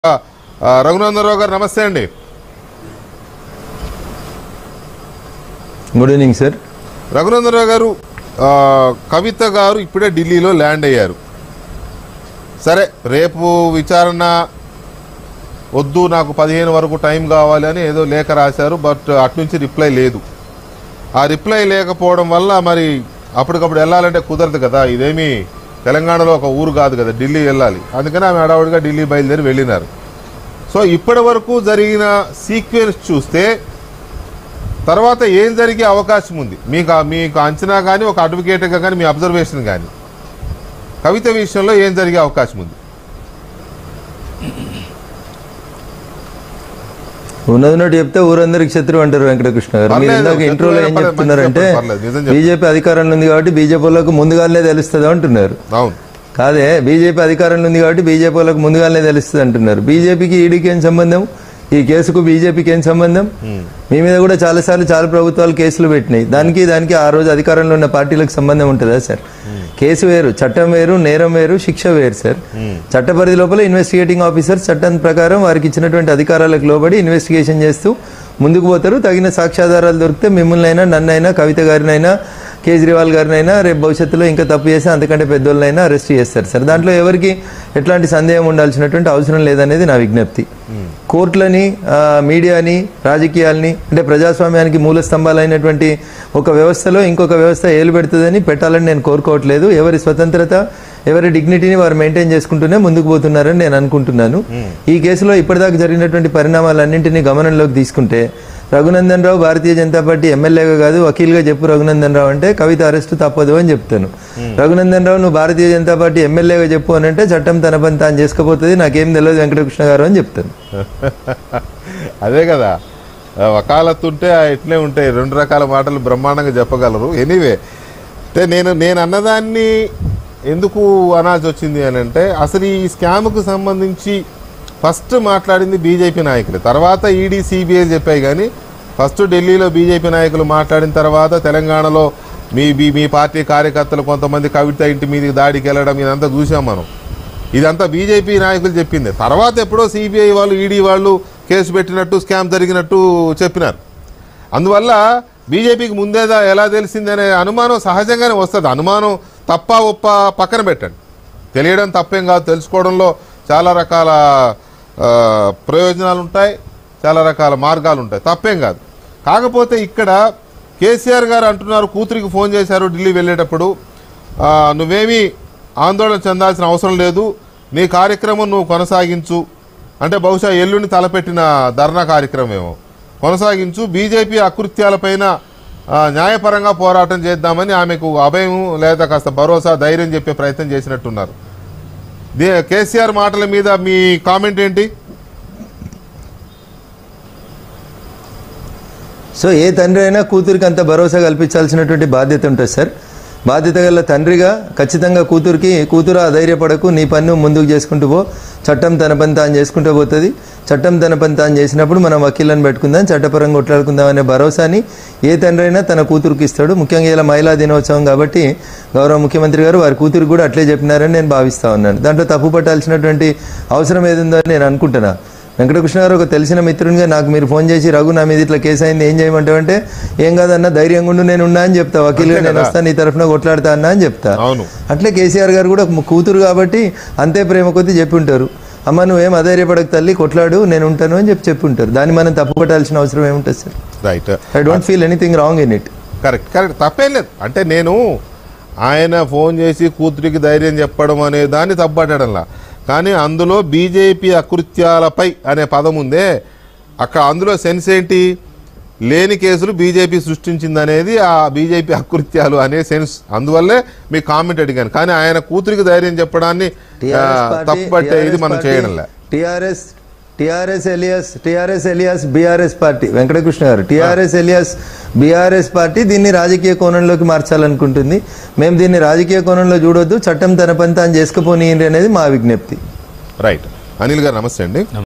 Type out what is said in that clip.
ఆ, రఘునందనరావు గారు నమస్తే అండి గుడ్ ఈవినింగ్ సార్ రఘునందనరావు గారు ఆ, కవిత గారు ఇప్పుడే ఢిల్లీలో ల్యాండ్ అయ్యారు సరే రేపు విచారణ వద్దు నాకు పదిహేను వరకు టైం కావాలి అని ఏదో లేఖ రాశారు బట్ అటు నుంచి రిప్లై లేదు ఆ రిప్లై లేకపోవడం వల్ల మరి అప్పటికప్పుడు వెళ్ళాలంటే కుదరదు కదా ఇదేమి తెలంగాణలో ఒక ఊరు కాదు కదా ఢిల్లీ వెళ్ళాలి అందుకని ఆమె హడావుడిగా ఢిల్లీ బయలుదేరి వెళ్ళినారు సో ఇప్పటి వరకు జరిగిన సీక్వెన్స్ చూస్తే తర్వాత ఏం జరిగే అవకాశం ఉంది మీకు మీకు అంచనా కానీ ఒక అడ్వకేట్గా కానీ మీ అబ్జర్వేషన్ కానీ కవిత విషయంలో ఏం జరిగే అవకాశం ఉంది ఉన్నది ఉన్నట్టు చెప్తే ఊరందరికి శత్రువు అంటారు వెంకటకృష్ణ గారు మీరు పర్లేదు, ఇందాక శత్రువు ఇంట్రోలో ఏం అయినా పర్లేదు, చెప్తున్నారంటే మంచిగా పర్లేదు, నిజం చెప్పండి. బీజేపీ అధికారంలో ఉంది కాబట్టి బీజేపీ వాళ్ళకు ముందుగానే తెలుస్తుంది అంటున్నారు అవును కాదే బీజేపీ అధికారంలో ఉంది కాబట్టి బీజేపీ వాళ్ళకు ముందుగానే తెలుస్తుంది అంటున్నారు బీజేపీకి ఈడీకి ఏం సంబంధం ఈ కేసుకు బీజేపీకి ఏం సంబంధం మీ మీద కూడా చాలాసార్లు చాలా ప్రభుత్వాలు కేసులు పెట్టినాయి దానికి దానికి ఆ రోజు అధికారంలో ఉన్న పార్టీలకు సంబంధం ఉంటుందా సార్ కేసు వేరు చట్టం వేరు నేరం వేరు శిక్ష వేరు సార్ చట్ట పరిధి లోపల ఇన్వెస్టిగేటింగ్ ఆఫీసర్ చట్టం ప్రకారం వారికి ఇచ్చినటువంటి అధికారాలకు లోబడి ఇన్వెస్టిగేషన్ చేస్తూ ముందుకు పోతారు తగిన సాక్ష్యాధారాలు దొరికితే మిమ్మల్ని అయినా నన్నైనా కవిత గారినైనా కేజ్రీవాల్ గారినైనా రేపు భవిష్యత్తులో ఇంకా తప్పు చేసి అంతకంటే పెద్దోళ్ళనైనా అరెస్ట్ చేస్తారు సార్ దాంట్లో ఎవరికి ఎట్లాంటి సందేహం ఉండాల్సినటువంటి అవసరం లేదనేది నా విజ్ఞప్తి కోర్టులని ఆ, మీడియాని రాజకీయాల్ని అంటే ప్రజాస్వామ్యానికి మూల స్తంభాలైనటువంటి ఒక వ్యవస్థలో ఇంకొక వ్యవస్థ ఏలు పెడుతుందని పెట్టాలని నేను కోరుకోవట్లేదు ఎవరి స్వతంత్రత ఎవరి డిగ్నిటీని వారు మెయింటైన్ చేసుకుంటూనే ముందుకు పోతున్నారని నేను అనుకుంటున్నాను ఈ కేసులో ఇప్పటిదాకా జరిగినటువంటి పరిణామాలన్నింటినీ గమనంలోకి తీసుకుంటే రఘునందన్ రావు భారతీయ జనతా పార్టీ ఎమ్మెల్యేగా కాదు వకీల్గా చెప్పు రఘునందన్ రావు అంటే కవిత అరెస్టు తప్పదు అని చెప్తాను రఘునందన్ రావు నువ్వు భారతీయ జనతా పార్టీ ఎమ్మెల్యేగా చెప్పు అని అంటే చట్టం తన పని తాను చేసుకపోతుంది నాకేం తెలియదు వెంకటకృష్ణ గారు అని చెప్తాను అదే కదా ఆ, వకాలత్తు ఉంటే ఆ ఇట్లే ఉంటాయి రెండు రకాల మాటలు బ్రహ్మాండంగా చెప్పగలరు ఎనీవే అంటే నేను నేను అన్నదాన్ని ఎందుకు అనాల్సి వచ్చింది అని అంటే అసలు ఈ స్కామ్కు సంబంధించి ఫస్ట్ మాట్లాడింది బీజేపీ నాయకులు తర్వాత ఈడీ సిబిఐ చెప్పాయి కానీ ఫస్ట్ ఢిల్లీలో బీజేపీ నాయకులు మాట్లాడిన తర్వాత తెలంగాణలో మీ మీ మీ పార్టీ కార్యకర్తలు కొంతమంది కవిత ఇంటి మీదకి దాడికి వెళ్ళడం ఇదంతా చూసాం మనం ఇదంతా బీజేపీ నాయకులు చెప్పింది తర్వాత ఎప్పుడో సిబిఐ వాళ్ళు ఈడీ వాళ్ళు కేసు పెట్టినట్టు స్కామ్ జరిగినట్టు చెప్పినారు అందువల్ల బీజేపీకి ముందేదా ఎలా తెలిసిందనే అనుమానం సహజంగానే వస్తుంది అనుమానం తప్ప ఒప్ప పక్కన పెట్టండి తెలియడం తప్పేం కాదు తెలుసుకోవడంలో చాలా రకాల ఆ, ప్రయోజనాలు ఉంటాయి చాలా రకాల మార్గాలు ఉంటాయి తప్పేం కాదు కాకపోతే ఇక్కడ కేసీఆర్ గారు అంటున్నారు కూతురికి ఫోన్ చేశారు ఢిల్లీ వెళ్ళేటప్పుడు ఆ, నువ్వేమీ ఆందోళన చెందాల్సిన అవసరం లేదు నీ కార్యక్రమం నువ్వు కొనసాగించు అంటే బహుశా ఎల్లుండి తలపెట్టిన ధర్నా కార్యక్రమం ఏమో కొనసాగించు బీజేపీ అకృత్యాలపైన ఆ, న్యాయపరంగా పోరాటం చేద్దామని ఆమెకు అభయం లేదా కాస్త భరోసా ధైర్యం చెప్పే ప్రయత్నం చేసినట్టున్నారు దే కేసీఆర్ మాటల మీద మీ కామెంట్ ఏంటి సో ఏ తండ్రి అయినా కూతురికి అంత భరోసా కల్పించాల్సినటువంటి బాధ్యత ఉంటుంది సార్ బాధ్యత గల తండ్రిగా ఖచ్చితంగా కూతురికి కూతురు అధైర్యపడకు నీ పన్ను ముందుకు చేసుకుంటూ పో చట్టం తన పని తాను చేసుకుంటూ పోతుంది చట్టం తన పని తాను చేసినప్పుడు మనం వకీలను పెట్టుకుందాం చట్టపరంగా కొట్లాడుకుందాం అనే భరోసాని ఏ తండ్రి అయినా తన కూతురికి ఇస్తాడు ముఖ్యంగా ఇలా మహిళా దినోత్సవం కాబట్టి గౌరవ ముఖ్యమంత్రి గారు వారి కూతురికి కూడా అట్లే చెప్పినారని నేను భావిస్తా ఉన్నాను దాంట్లో తప్పు పట్టాల్సినటువంటి అవసరం ఏదుందో అని నేను అనుకుంటున్నా వెంకటకృష్ణ గారు ఒక తెలిసిన మిత్రునిగా నాకు మీరు ఫోన్ చేసి రఘు నా మీద ఇట్లా కేసు అయింది ఏం చేయమంటావు అంటే ఏం కాదన్న ధైర్యంగా ఉండు నేను ఉన్నా అని చెప్తా వకీలుగా అంతే నేను కదా. వస్తాను నీ తరఫున కొట్లాడతా అన్నా అని చెప్తా అవును అట్లే కేసీఆర్ గారు కూడా ఒక కూతురు కాబట్టి అంతే ప్రేమ కొద్దీ చెప్పి ఉంటారు అమ్మ నువ్వేం అధైర్యపడక తల్లి కొట్లాడు నేను ఉంటాను అని చెప్పి చెప్పి ఉంటారు దాన్ని మనం తప్పు పట్టాల్సిన అవసరం ఏముంటుంది sir right I don't feel anything wrong in it correct correct తప్పేం లేదు అంటే నేను ఆయన ఫోన్ చేసి కూతురికి ధైర్యం చెప్పడం అనే దాన్ని తప్పట్టడంలా కానీ అందులో బీజేపీ అకృత్యాలపై అనే పదం ఉందే అక్కడ అందులో సెన్స్ ఏంటి లేని కేసులు బీజేపీ సృష్టించిందనేది ఆ బీజేపీ అకృత్యాలు అనే సెన్స్ అందువల్లే మీ కామెంట్ అడిగాను కానీ ఆయన కూతురికి ధైర్యం చెప్పడాన్ని ఆ, తప్పుపట్టే ఇది మనం చేయడంలే TRS TRS alias TRS alias BRS party Venkatakrishna garu TRS alias BRS party దీన్ని రాజకీయ కోణంలోకి మార్చాలనుకుంటుంది మేము దీన్ని రాజకీయ కోణంలో చూడొద్దు చట్టం తన పని తాను చేసుకుపోనీ అనేది మా విజ్ఞప్తి రైట్ అనిల్ గారు నమస్తే అండి